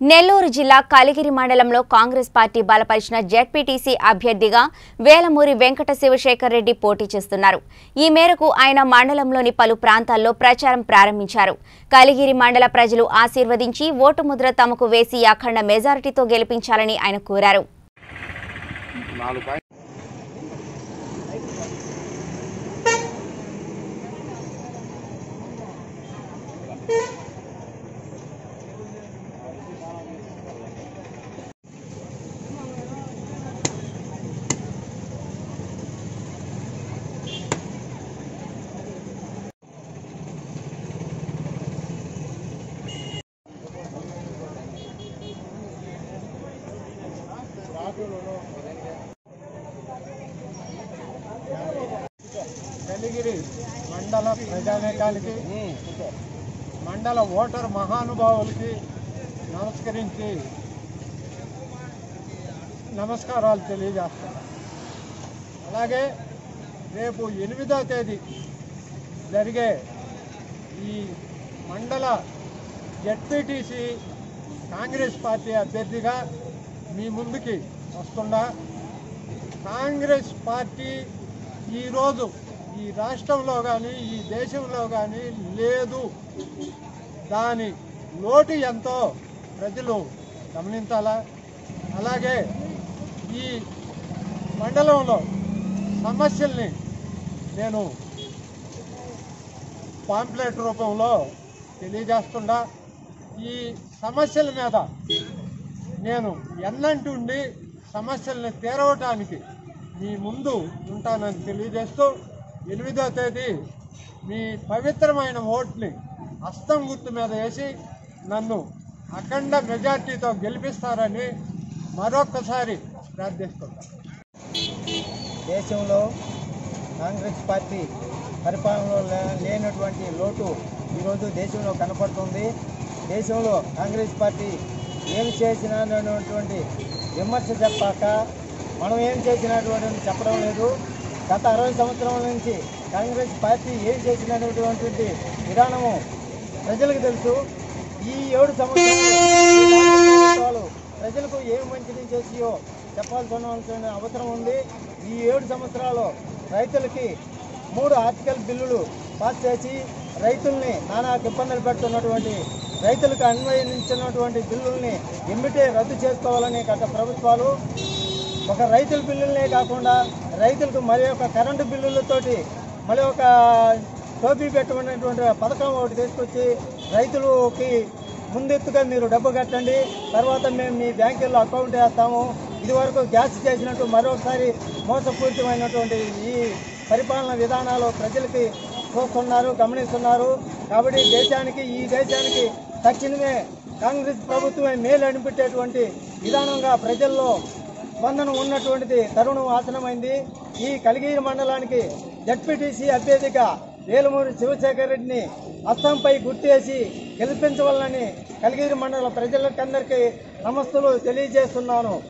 నెల్లూరు జిల్లా కలిగిరి మండలంలో కాంగ్రెస్ పార్టీ బలపరిచిన జెడ్పీటీసీ అభ్యర్థిగా వేలమూరి వెంకట శివశేఖర్ రెడ్డి పోటీ చేస్తున్నారు ఈ మేరకు ఆయన మండలంలోని పలు ప్రాంతాల్లో ప్రచారం ప్రారంభించారు కలిగిరి మండల ప్రజలు ఆశీర్వదించి ఓటు ముద్ర తమకు వేసి అఖండ మెజారిటీతో గెలిపించాలని ఆయన కోరారు నాలుగు పాయింట్ కలిగిరి మండల ప్రజానేకానికి మండల ఓటర్ మహానుభావులకి నమస్కరించి నమస్కారాలు తెలియజేస్తాను అలాగే రేపు ఎనిమిదో తేదీ జరిగే ఈ మండల జడ్పీటీసీ కాంగ్రెస్ పార్టీ అభ్యర్థిగా మీ ముందుకి వస్తున్నా కాంగ్రెస్ పార్టీ ఈరోజు ఈ రాష్ట్రంలో కానీ ఈ దేశంలో కానీ లేదు దాని లోటు ఎంతో ప్రజలు గమనించాలా అలాగే ఈ మండలంలో సమస్యల్ని నేను పాంప్లెట్ రూపంలో తెలియజేస్తుండా ఈ సమస్యల మీద నేను ఎన్నంటుండి సమస్యల్ని తీరవటానికి మీ ముందు ఉంటానని తెలియజేస్తూ ఎనిమిదో తేదీ మీ పవిత్రమైన ఓట్ని హస్తం గుర్తు మీద వేసి నన్ను అఖండ మెజార్టీతో గెలిపిస్తారని మరొక్కసారి ప్రార్థిస్తున్నాను దేశంలో కాంగ్రెస్ పార్టీ పరిపాలనలో లే- లేనటువంటి లోటు ఈరోజు దేశంలో కనపడుతుంది దేశంలో కాంగ్రెస్ పార్టీ ఏం చేసినా అనేటువంటి విమర్శ చెప్పాక మనం ఏం చేసినటువంటి చెప్పడం లేదు గత అరవై సంవత్సరాల నుంచి కాంగ్రెస్ పార్టీ ఏం చేసినటువంటి విధానము ప్రజలకు తెలుసు ఈ ఏడు సంవత్సరాలు ఈ నాలుగు సంవత్సరాలు ప్రజలకు ఏం మంచిని చేసియో చెప్పాల్సిన అవసరం ఉంది ఈ ఏడు సంవత్సరాలు రైతులకి మూడు ఆర్టికల్ బిల్లులు పాస్ చేసి రైతుల్ని నానా ఇబ్బందులు పెడుతున్నటువంటి రైతులకు అన్వయించినటువంటి బిల్లుల్ని ఎమ్మిటే రద్దు చేసుకోవాలని గత ప్రభుత్వాలు ఒక రైతుల బిల్లులనే కాకుండా రైతులకు మరి ఒక కరెంటు బిల్లులతోటి మరి ఒక టోపీ పెట్టుకున్నటువంటి పథకం ఒకటి తీసుకొచ్చి రైతులకి ముందెత్తుగా మీరు డబ్బు కట్టండి తర్వాత మేము మీ బ్యాంకుల్లో అకౌంట్ వేస్తాము ఇదివరకు గ్యాస్ చేసినట్టు మరొకసారి మోసపూరితమైనటువంటి ఈ పరిపాలన విధానాలు ప్రజలకి చూస్తున్నారు గమనిస్తున్నారు కాబట్టి దేశానికి ఈ దేశానికి తక్షణమే కాంగ్రెస్ ప్రభుత్వమే మేలు అనిపెట్టేటువంటి విధానంగా ప్రజల్లో స్పందన ఉన్నటువంటిది తరుణం ఆసనమైంది ఈ కలిగిరి మండలానికి జడ్పీటీసీ అభ్యర్థిగా వేలుమూరి శివశేఖర్ రెడ్డిని అస్సాంపై గుర్తేసి గెలిపించవాలని కలిగిరి మండల ప్రజలకందరికీ నమస్తులు తెలియజేస్తున్నాను